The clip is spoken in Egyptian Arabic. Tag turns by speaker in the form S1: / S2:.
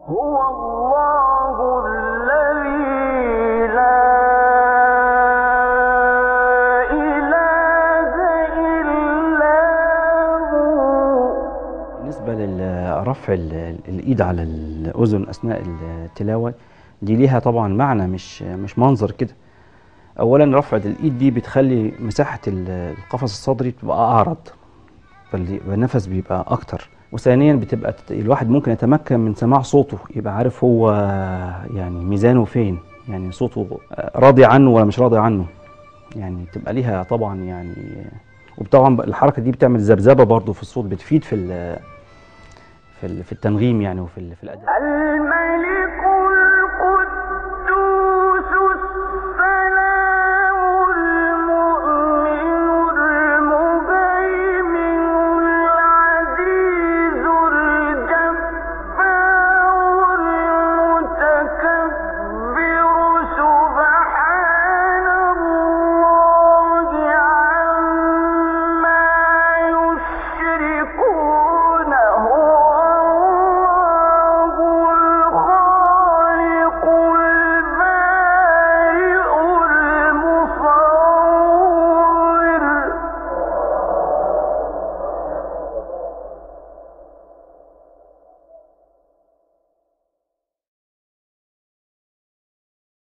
S1: هو الله الذي لا إله إلا هو
S2: بالنسبة لرفع ال- الإيد على الأذن أثناء التلاوة دي ليها طبعا معنى مش مش منظر كده أولا رفع الإيد دي بتخلي مساحة ال- القفص الصدري بتبقى أعرض فالنفس بيبقى أكتر وثانيا بتبقى تت- الواحد ممكن يتمكن من سماع صوته يبقى عارف هو يعني ميزانه فين يعني صوته راضي عنه ولا مش راضي عنه يعني تبقى ليها طبعا يعني وطبعا الحركه دي بتعمل ذبذبه برضه في الصوت بتفيد في ال- في ال- في التنغيم يعني وفي ال- في الاداء
S1: الملك